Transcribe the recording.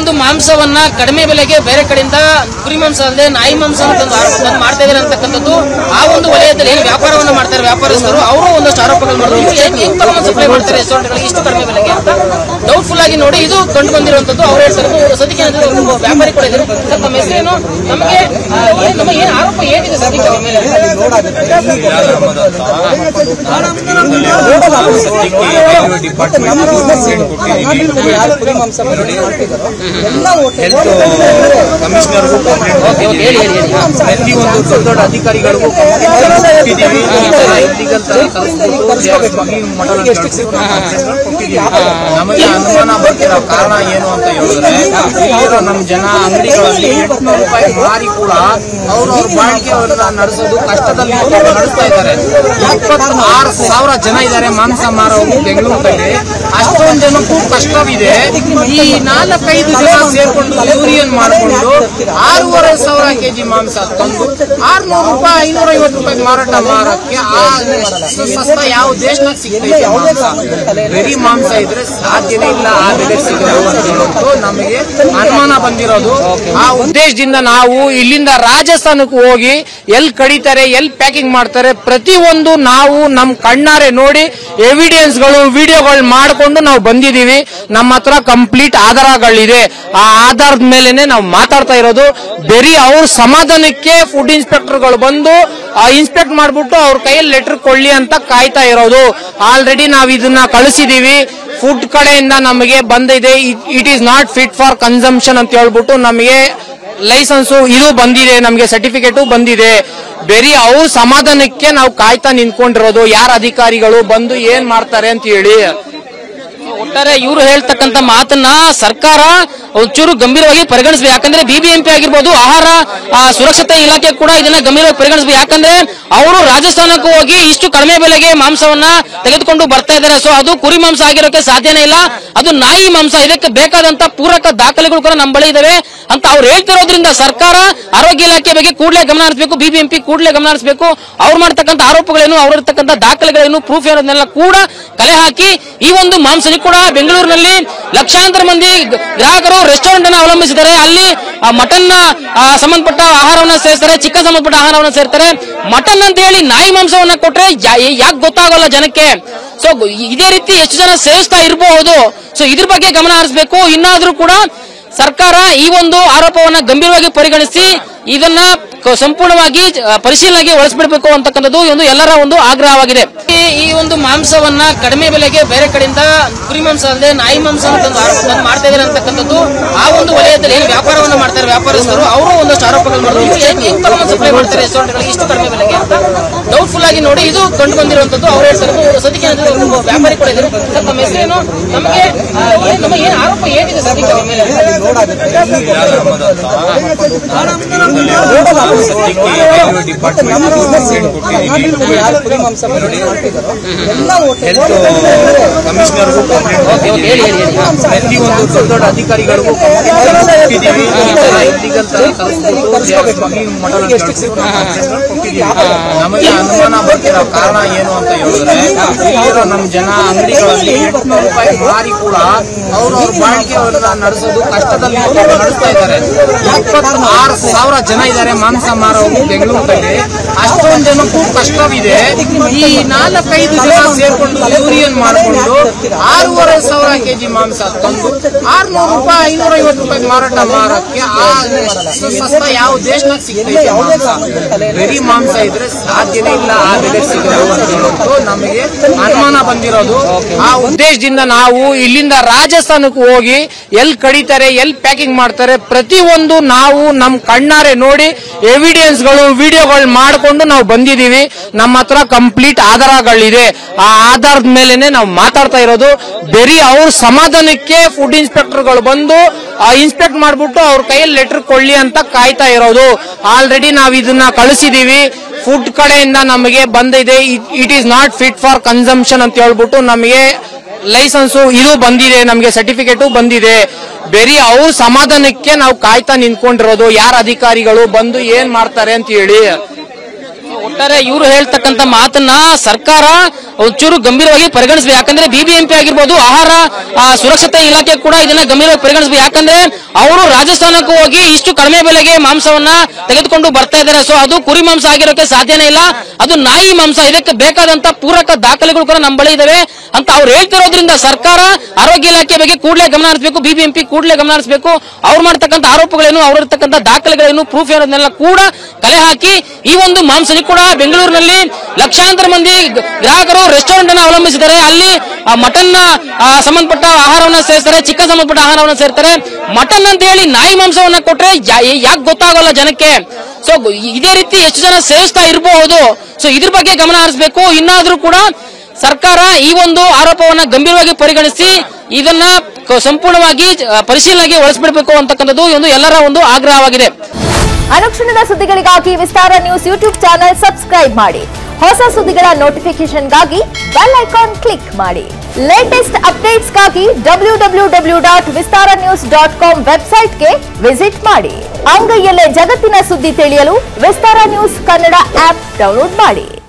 ಒಂದು ಮಾಂಸವನ್ನ ಕಡಿಮೆ ಬೆಲೆಗೆ ಬೇರೆ ಕಡೆಯಿಂದ ಕುರಿ ಮಾಂಸ ಅಲ್ಲದೆ ನಾಯಿ ಮಾಂಸ ತಂದು ಆರೋಪ ತಂದು ಮಾಡ್ತಾ ಇದ್ದಾರೆ ಅಂತಕ್ಕಂಥದ್ದು ಆ ಒಂದು ವಲಯದಲ್ಲಿ ಏನು ವ್ಯಾಪಾರವನ್ನ ಮಾಡ್ತಾರೆ ವ್ಯಾಪಾರಸ್ಥರು ಅವರು ಒಂದಷ್ಟು ಆರೋಪಗಳು ಮಾಡಿದ್ರು ಇವ್ರು ಹೆಂಗ್ ಹೆಂಗ್ ತಗೊಂಡ್ ಸಪ್ಲೈ ಮಾಡ್ತಾರೆ ರೆಸ್ಟೋರೆಂಟ್ಗಳಿಗೆ ಇಷ್ಟು ಕಡಿಮೆ ಬೆಲೆಗೆ ಅಂತ ಡೌಟ್ಫುಲ್ ಆಗಿ ನೋಡಿ ಇದು ಕಂಡು ಬಂದಿರುವಂತದ್ದು ಅವ್ರು ಹೇಳ್ತಾರೆ ಸದ್ಯಕ್ಕೆ ಏನಾದ್ರು ಒಬ್ಬ ವ್ಯಾಪಾರಿ ಕೂಡ ಇದ್ರು ಸರ್ ತಮ್ಮ ಹೆಸರೇನು ನಮಗೆ ಆ, ಏನ್ ನಮ್ಮ ಏನ್ ಆರೋಪ ಏನಿದೆ ಸದ್ಯಕ್ಕೆ ಅವ್ರ ಮೇಲೆ ಹೆಲ್ತ್ ಕಮಿಷನರ್ಗೂ ಓಕೆ ಓಕೆ ಹೇಳಿ ಹೇಳಿ ಹೇಳಿ ಪ್ರತಿ ಒಂದು ದೊಡ್ಡ ದೊಡ್ಡ ಅಧಿಕಾರಿಗಳಿಗೂ ಕೊಟ್ಟಿದ್ದೀವಿ ಈ ತರ ಇಲ್ಲಿಗಲ್ ತರ ಕಳಿಸ್ಬಿಟ್ಟು ಸ್ಮಗ್ಲಿಂಗ್ ಮಾಡೋಣ ಅಂತ ಹೇಳ್ಬಿಟ್ಟು ನಾವು ಕಂಪ್ಲೇಂಟ್ ಕೊಟ್ಟಿದ್ದೀವಿ ನಮಗೆ ಅನುಮಾನ ಬರ್ತಿರೋ ಕಾರಣ ಏನು ಅಂತ ಹೇಳಿದ್ರೆ ಇಲ್ಲಿರೋ ನಮ್ಮ ಜನ ಅಂಗಡಿಗಳಲ್ಲಿ ಎಂಟುನೂರು ರೂಪಾಯಿ ಮಾರಿ ಕೂಡ ಅವರು ಅವ್ರ ಬಾಳಿಕೆಯನ್ನ ನಡೆಸೋದು ಕಷ್ಟದಲ್ಲಿ ಅವ್ರು ನಡೆಸ್ತಾ ಇದ್ದಾರೆ ಇಪ್ಪತ್ತಾರು ಸಾವಿರ ಜನ ಇದ್ದಾರೆ ಮಾಂಸ ಮಾರೋರು ಬೆಂಗಳೂರಲ್ಲಿ ಅಷ್ಟೊಂದು ಜನಕ್ಕೂ ಕಷ್ಟವಿದೆ ಈ ನಾಲ್ಕೈದು ಜನ ಸೇರ್ಕೊಂಡು ಯೂರಿಯನ್ ಮಾಡಿಕೊಂಡು ಆರೂವರೆ ಸಾವಿರ ಕೆಜಿ ಮಾಂಸ ತಂದು ಆರ್ನೂರು ರೂಪಾಯಿ ಐನೂರ ಐವತ್ತು ರೂಪಾಯಿ ಮಾರಾಟ ಮಾರಕ್ಕೆ ಆ ಸಸ್ತ ಯಾವ ದೇಶನಾಗ ಸಿಗ್ತೈತೆ ಮಾಂಸ ಬರೀ ಮಾಂಸ ಇದ್ರೆ ಸಾಧ್ಯನೇ ಇಲ್ಲ ಆ ಬೆಲೆ ಸಿಗೋದು ಅಂತ ಹೇಳ್ಬಿಟ್ಟು ನಮಗೆ ಅನುಮಾನ ಬಂದಿರೋದು ಆ ಉದ್ದೇಶದಿಂದ ನಾವು ಇಲ್ಲಿಂದ ರಾಜಸ್ಥಾನಕ್ಕೆ ಹೋಗಿ ಎಲ್ಲಿ ಕಡಿತಾರೆ ಎಲ್ಲಿ ಪ್ಯಾಕಿಂಗ್ ಮಾಡ್ತಾರೆ ಪ್ರತಿಯೊಂದು ನಾವು ನಮ್ ಕಣ್ಣಾರೆ ನೋಡಿ ಎವಿಡೆನ್ಸ್ಗಳು ವಿಡಿಯೋಗಳು ಮಾಡಿಕೊಂಡು ನಾವು ಬಂದಿದೀವಿ ನಮ್ಮ ಹತ್ರ ಕಂಪ್ಲೀಟ್ ಆಧಾರಗಳಿದೆ ಆ ಆಧಾರದ ಮೇಲೆನೆ ನಾವು ಮಾತಾಡ್ತಾ ಇರೋದು ಬರೀ ಅವ್ರ ಸಮಾಧಾನಕ್ಕೆ ಫುಡ್ ಇನ್ಸ್ಪೆಕ್ಟರ್ಗಳು ಬಂದು ಇನ್ಸ್ಪೆಕ್ಟ್ ಮಾಡ್ಬಿಟ್ಟು ಅವ್ರ ಕೈಯಲ್ಲಿ ಲೆಟರ್ ಕೊಳ್ಳಿ ಅಂತ ಕಾಯ್ತಾ ಇರೋದು ಆಲ್ರೆಡಿ ನಾವು ಇದನ್ನ ಕಳಿಸಿದೀವಿ ಫುಡ್ ಕಡೆಯಿಂದ ನಮಗೆ ಬಂದಿದೆ it is not fit for consumption ಅಂತ ಹೇಳ್ಬಿಟ್ಟು ನಮಗೆ ಲೈಸೆನ್ಸ್ ಇದು ಬಂದಿದೆ ನಮಗೆ ಸರ್ಟಿಫಿಕೇಟು ಬಂದಿದೆ ಬರೀ ಅವ್ರ ಸಮಾಧಾನಕ್ಕೆ ನಾವು ಕಾಯ್ತಾ ನಿಂತ್ಕೊಂಡಿರೋದು ಯಾರ ಅಧಿಕಾರಿಗಳು ಬಂದು ಏನ್ ಮಾಡ್ತಾರೆ ಅಂತ ಹೇಳಿ ಒಟ್ಟಾರೆ ಇವರು ಹೇಳ್ತಕ್ಕಂತ ಮಾತನ್ನ ಸರ್ಕಾರ ಒಂಚೂರು ಗಂಭೀರವಾಗಿ ಪರಿಗಣಿಸಬೇಕು ಯಾಕಂದ್ರೆ ಬಿಬಿಎಂಪಿ ಆಗಿರ್ಬೋದು ಆಹಾರ ಆ, ಸುರಕ್ಷತಾ ಇಲಾಖೆ ಕೂಡ ಇದನ್ನ ಗಂಭೀರವಾಗಿ ಪರಿಗಣಿಸಬೇಕು ಯಾಕಂದ್ರೆ ಅವರು ರಾಜಸ್ಥಾನಕ್ಕೆ ಹೋಗಿ ಇಷ್ಟು ಕಡಿಮೆ ಬೆಲೆಗೆ ಮಾಂಸವನ್ನ ತೆಗೆದುಕೊಂಡು ಬರ್ತಾ ಇದ್ದಾರೆ ಸೊ ಅದು ಕುರಿ ಮಾಂಸ ಆಗಿರೋಕೆ ಸಾಧ್ಯನೇ ಇಲ್ಲ ಅದು ನಾಯಿ ಮಾಂಸ ಇದಕ್ಕೆ ಬೇಕಾದಂತ ಪೂರಕ ದಾಖಲೆಗಳು ಕೂಡ ನಮ್ಮ ಬಳಿ ಇದಾವೆ ಅಂತ ಅವ್ರು ಹೇಳ್ತಿರೋದ್ರಿಂದ ಸರ್ಕಾರ ಆರೋಗ್ಯ ಇಲಾಖೆ ಬಗ್ಗೆ ಕೂಡಲೇ ಗಮನ ಹರಿಸಬೇಕು ಬಿಬಿಎಂಪಿ ಕೂಡಲೇ ಗಮನ ಹರಿಸಬೇಕು ಅವ್ರು ಮಾಡ್ತಕ್ಕಂಥ ಆರೋಪಗಳೇನು ಅವ್ರ ಇರ್ತಕ್ಕಂಥ ದಾಖಲೆಗಳೇನು ಪ್ರೂಫ್ ಏನನ್ನೆಲ್ಲ ಕೂಡ ಕಲೆ ಹಾಕಿ ಈ ಒಂದು ಮಾಂಸನಿ ಕೂಡ ಬೆಂಗಳೂರಿನಲ್ಲಿ ಲಕ್ಷಾಂತರ ಮಂದಿ ಗ್ರಾಹಕರು ರೆಸ್ಟೋರೆಂಟ್ ಅನ್ನು ಅವಲಂಬಿಸಿದ್ದಾರೆ ಅಲ್ಲಿ ಮಟನ್ ಸಂಬಂಧಪಟ್ಟ ಆಹಾರವನ್ನ ಸೇರ್ತಾರೆ ಚಿಕನ್ ಸಂಬಂಧಪಟ್ಟ ಆಹಾರವನ್ನ ಸೇರ್ತಾರೆ ಮಟನ್ ಅಂತ ಹೇಳಿ ನಾಯಿ ಮಾಂಸವನ್ನ ಕೊಟ್ರೆ ಯಾಕೆ ಗೊತ್ತಾಗಲ್ಲ ಜನಕ್ಕೆ ಸೊ ಇದೇ ರೀತಿ ಹೆಚ್ಚು ಜನ ಸೇವಿಸ್ತಾ ಇರಬಹುದು ಸೊ ಇದ್ರ ಬಗ್ಗೆ ಗಮನ ಹರಿಸಬೇಕು ಇನ್ನಾದ್ರೂ ಕೂಡ ಸರ್ಕಾರ ಈ ಒಂದು ಆರೋಪವನ್ನ ಗಂಭೀರವಾಗಿ ಪರಿಗಣಿಸಿ ಇದನ್ನ ಕ- ಸಂಪೂರ್ಣವಾಗಿ ಆ, ಪರಿಶೀಲನೆಗೆ ಒಳಸ್ಬಿಡ್ಬೇಕು ಅಂತಕ್ಕಂಥದ್ದು ಈ ಒಂದು ಎಲ್ಲರ ಒಂದು ಆಗ್ರಹವಾಗಿದೆ ಈ- ಈ ಒಂದು ಮಾಂಸವನ್ನ ಕಡಿಮೆ ಬೆಲೆಗೆ ಬೇರೆ ಕಡೆಯಿಂದ ಕುರಿ ಮಾಂಸ ಅಲ್ಲದೆ ನಾಯಿ ಮಾಂಸ ತಂದು ಆರೋಪ ತಂದು ಮಾಡ್ತಾ ಇದ್ದಾರೆ ಅಂತಕ್ಕಂಥದ್ದು ಆ ಒಂದು ವಲಯದಲ್ಲಿ ಏನು ವ್ಯಾಪಾರವನ್ನ ಮಾಡ್ತಾರೆ ವ್ಯಾಪಾರಸ್ಥರು ಅವರು ಒಂದಷ್ಟು ಆರೋಪಗಳು ಮಾಡಿದ್ರು ಇವ್ರು ಹೆಂಗ್ ಹೆಂಗ್ ತಗೊಂಡ್ ಸಪ್ಲೈ ಮಾಡ್ತಾರೆ ರೆಸ್ಟೋರೆಂಟ್ಗಳಿಗೆ ಇಷ್ಟು ಕಡಿಮೆ ಬೆಲೆಗೆ ಅಂತ ಡೌಟ್ಫುಲ್ ಆಗಿ ನೋಡಿ ಇದು ಕಂಡು ಬಂದಿರುವಂತದ್ದು ಅವ್ರು ಹೇಳ್ತಾರೆ ಸದ್ಯಕ್ಕೆ ಏನಾದ್ರು ಒಬ್ಬ ವ್ಯಾಪಾರಿ ಕೂಡ ಇದ್ರು ಸರ್ ತಮ್ಮ ಹೆಸರೇನು ನಮಗೆ ಆ, ಏನ್ ನಮ್ಮ ಏನ್ ಆರೋಪ ಏನಿದೆ ಸದ್ಯಕ್ಕೆ ಅವ್ರ ಮೇಲೆ ಹೆಲ್ತ್ ಕಮಿಷನರ್ಗೂ ಕಂಪ್ಲೇಂಟ್ ಓಕೆ ಓಕೆ ಹೇಳಿ ಹೇಳಿ ಹೇಳಿ ಪ್ರತಿ ಒಂದು ದೊಡ್ಡ ದೊಡ್ಡ ಅಧಿಕಾರಿಗಳಿಗೂ ಕೊಟ್ಟಿದ್ದೀವಿ ಈ ತರ ಇಲ್ಲಿಗಲ್ ತರ ಕಳಿಸ್ಬಿಟ್ಟು ಸ್ಮಗ್ಲಿಂಗ್ ಮಾಡೋಣ ಅಂತ ಹೇಳ್ಬಿಟ್ಟು ನಾವು ಕಂಪ್ಲೇಂಟ್ ಕೊಟ್ಟಿದ್ದೀವಿ ನಮಗೆ ಅನುಮಾನ ಬರ್ತಿರೋ ಕಾರಣ ಏನು ಅಂತ ಹೇಳಿದ್ರೆ ಇಲ್ಲಿರೋ ನಮ್ಮ ಜನ ಅಂಗಡಿಗಳಲ್ಲಿ ಎಂಟುನೂರು ರೂಪಾಯಿ ಮಾರಿ ಕೂಡ ಅವರು ಅವ್ರ ಬಾಳಿಕೆಯನ್ನ ನಡೆಸೋದು ಕಷ್ಟದಲ್ಲಿ ಅವ್ರು ನಡೆಸ್ತಾ ಇದ್ದಾರೆ ಇಪ್ಪತ್ತಾರು ಸಾವಿರ ಜನ ಇದ್ದಾರೆ ಮಾಂಸ ಮಾರೋರು ಬೆಂಗಳೂರಲ್ಲಿ ಅಷ್ಟೊಂದು ಜನಕ್ಕೂ ಕಷ್ಟವಿದೆ ಈ ನಾಲ್ಕೈದು ಜನ ಸೇರ್ಕೊಂಡು ಯೂರಿಯನ್ ಮಾಡಿಕೊಂಡು ಆರೂವರೆ ಸಾವಿರ ಕೆಜಿ ಮಾಂಸ ತಂದು ಆರ್ನೂರು ರೂಪಾಯಿ ಐನೂರ ಐವತ್ತು ರೂಪಾಯಿ ಮಾರಾಟ ಮಾರಕ್ಕೆ ಆ ಸಸ್ತ ಯಾವ ದೇಶನಾಗ ಸಿಗ್ತೈತೆ ಮಾಂಸ ಬರೀ ಮಾಂಸ ಇದ್ರೆ ಸಾಧ್ಯನೇ ಇಲ್ಲ ಆ ಬೆಲೆ ಸಿಗೋದು ಅಂತ ಹೇಳ್ಬಿಟ್ಟು ನಮಗೆ ಅನುಮಾನ ಬಂದಿರೋದು ಆ ಉದ್ದೇಶದಿಂದ ನಾವು ಇಲ್ಲಿಂದ ರಾಜಸ್ಥಾನಕ್ಕೆ ಹೋಗಿ ಎಲ್ಲಿ ಕಡಿತಾರೆ ಎಲ್ಲಿ ಪ್ಯಾಕಿಂಗ್ ಮಾಡ್ತಾರೆ ಪ್ರತಿಯೊಂದು ನಾವು ನಮ್ ಕಣ್ಣಾರೆ ನೋಡಿ ಎವಿಡೆನ್ಸ್ಗಳು ವಿಡಿಯೋಗಳು ಮಾಡಿಕೊಂಡು ನಾವು ಬಂದಿದೀವಿ ನಮ್ಮ ಹತ್ರ ಕಂಪ್ಲೀಟ್ ಆಧಾರಗಳಿದೆ ಆ ಆಧಾರದ ಮೇಲೆನೆ ನಾವು ಮಾತಾಡ್ತಾ ಇರೋದು ಬರೀ ಅವ್ರ ಸಮಾಧಾನಕ್ಕೆ ಫುಡ್ ಇನ್ಸ್ಪೆಕ್ಟರ್ಗಳು ಬಂದು ಇನ್ಸ್ಪೆಕ್ಟ್ ಮಾಡ್ಬಿಟ್ಟು ಅವ್ರ ಕೈಯಲ್ಲಿ ಲೆಟರ್ ಕೊಳ್ಳಿ ಅಂತ ಕಾಯ್ತಾ ಇರೋದು ಆಲ್ರೆಡಿ ನಾವು ಇದನ್ನ ಕಳಿಸಿದೀವಿ ಫುಡ್ ಕಡೆಯಿಂದ ನಮಗೆ ಬಂದಿದೆ it is not fit for consumption ಅಂತ ಹೇಳ್ಬಿಟ್ಟು ನಮಗೆ ಲೈಸೆನ್ಸ್ ಇದು ಬಂದಿದೆ ನಮಗೆ ಸರ್ಟಿಫಿಕೇಟು ಬಂದಿದೆ ಬರೀ ಅವ್ರ ಸಮಾಧಾನಕ್ಕೆ ನಾವು ಕಾಯ್ತಾ ನಿಂತ್ಕೊಂಡಿರೋದು ಯಾರ ಅಧಿಕಾರಿಗಳು ಬಂದು ಏನ್ ಮಾಡ್ತಾರೆ ಅಂತ ಹೇಳಿ ಒಟ್ಟಾರೆ ಇವರು ಹೇಳ್ತಕ್ಕಂತ ಮಾತನ್ನ ಸರ್ಕಾರ ಒಂಚೂರು ಗಂಭೀರವಾಗಿ ಪರಿಗಣಿಸಬೇಕು ಯಾಕಂದ್ರೆ ಬಿಬಿಎಂಪಿ ಆಗಿರ್ಬೋದು ಆಹಾರ ಆ, ಸುರಕ್ಷತೆ ಇಲಾಖೆ ಕೂಡ ಇದನ್ನ ಗಂಭೀರವಾಗಿ ಪರಿಗಣಿಸಬೇಕು ಯಾಕಂದ್ರೆ ಅವರು ರಾಜಸ್ಥಾನಕ್ಕೂ ಹೋಗಿ ಇಷ್ಟು ಕಡಿಮೆ ಬೆಲೆಗೆ ಮಾಂಸವನ್ನ ತೆಗೆದುಕೊಂಡು ಬರ್ತಾ ಇದ್ದಾರೆ ಸೊ ಅದು ಕುರಿ ಮಾಂಸ ಆಗಿರೋಕೆ ಸಾಧ್ಯನೇ ಇಲ್ಲ ಅದು ನಾಯಿ ಮಾಂಸ ಇದಕ್ಕೆ ಬೇಕಾದಂತ ಪೂರಕ ದಾಖಲೆಗಳು ಕೂಡ ನಮ್ಮ ಬಳಿ ಇದಾವೆ ಅಂತ ಅವ್ರು ಹೇಳ್ತಿರೋದ್ರಿಂದ ಸರ್ಕಾರ ಆರೋಗ್ಯ ಇಲಾಖೆ ಬಗ್ಗೆ ಕೂಡಲೇ ಗಮನ ಹರಿಸಬೇಕು ಬಿಬಿಎಂಪಿ ಕೂಡಲೇ ಗಮನ ಹರಿಸಬೇಕು ಅವ್ರು ಮಾಡ್ತಕ್ಕಂಥ ಆರೋಪಗಳೇನು ಅವ್ರ ಇರ್ತಕ್ಕಂಥ ದಾಖಲೆಗಳೇನು ಪ್ರೂಫ್ ಏನೋದನ್ನೆಲ್ಲ ಕೂಡ ಕಲೆ ಹಾಕಿ ಈ ಒಂದು ಮಾಂಸನಿ ಕೂಡ ಬೆಂಗಳೂರಿನಲ್ಲಿ ಲಕ್ಷಾಂತರ ಮಂದಿ ಗ- ಗ್ರಾಹಕರು ರೆಸ್ಟೋರೆಂಟ್ ಅನ್ನ ಅವಲಂಬಿಸಿದ್ದಾರೆ ಅಲ್ಲಿ ಮಟನ್ ಸಂಬಂಧಪಟ್ಟ ಆಹಾರವನ್ನ ಸೇರ್ತಾರೆ ಚಿಕನ್ ಸಂಬಂಧಪಟ್ಟ ಆಹಾರವನ್ನ ಸೇರ್ತಾರೆ ಮಟನ್ ಅಂತ ಹೇಳಿ ನಾಯಿ ಮಾಂಸವನ್ನ ಕೊಟ್ರೆ ಯಾಕೆ ಗೊತ್ತಾಗಲ್ಲ ಜನಕ್ಕೆ ಸೊ ಇದೇ ರೀತಿ ಎಷ್ಟು ಜನ ಸೇವಿಸ್ತಾ ಇರಬಹುದು ಸೊ ಇದ್ರ ಬಗ್ಗೆ ಗಮನ ಹರಿಸಬೇಕು ಇನ್ನಾದ್ರೂ ಕೂಡ ಸರ್ಕಾರ ಈ ಒಂದು ಆರೋಪವನ್ನ ಗಂಭೀರವಾಗಿ ಪರಿಗಣಿಸಿ ಇದನ್ನ ಕ- ಸಂಪೂರ್ಣವಾಗಿ ಆ, ಪರಿಶೀಲನೆಗೆ ಒಳಸ್ಬಿಡಬೇಕು ಅಂತಕ್ಕಂಥದ್ದು ಒಂದು ಎಲ್ಲರ ಒಂದು ಆಗ್ರಹವಾಗಿದೆ ಅನುಕ್ಷಣದ ಸುದ್ದಿಗಳಿಗಾಗಿ Vistara news YouTube channel subscribe ಮಾಡಿ ಹೊಸ ಸುದ್ದಿಗಳ ನೋಟಿಫಿಕೇಶನ್ಗಾಗಿ ಬೆಲ್ ಐಕಾನ್ ಕ್ಲಿಕ್ ಮಾಡಿ ಲೇಟೆಸ್ಟ್ ಅಪ್ಡೇಟ್ಸ್ಗಾಗಿ W W W dot Vistara news dot com ವೆಬ್ಸೈಟ್ಗೆ ವಿಸಿಟ್ ಮಾಡಿ ಅಂಗೈಯಲ್ಲೇ ಜಗತ್ತಿನ ಸುದ್ದಿ ತಿಳಿಯಲು Vistara news Kannada app download ಮಾಡಿ